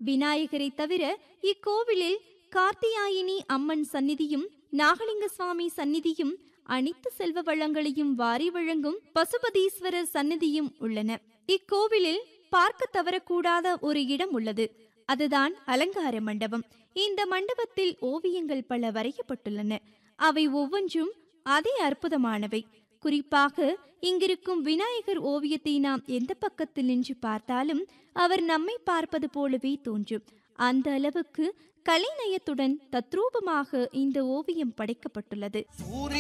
விநாயகரை தவிர இக்கோவிலில் கார்த்தியாயினி அம்மன் சந்நிதியும் நாகலிங்க சுவாமி சந்நிதியும் அனைத்து செல்வ வளங்களையும் வாரி வழங்கும் பசுபதீஸ்வரர் சந்நிதியும் உள்ளன இக்கோவிலில் பார்க்க தவறக்கூடாத ஒரு இடம் உள்ளது அதுதான் அலங்கார மண்டபம் இந்த மண்டபத்தில் ஓவியங்கள் பல வரையப்பட்டுள்ளன அவை ஒவ்வொன்றும் அதே அற்புதமானவை குறிப்பாக இங்கிருக்கும் விநாயகர் ஓவியத்தை நாம் எந்த பக்கத்தில் நின்று பார்த்தாலும் அவர் நம்மை பார்ப்பது போலவே தோன்றும் அந்த அளவுக்கு கலைநயத்துடன் தத்ரூபமாக இந்த ஓவியம் படைக்கப்பட்டுள்ளது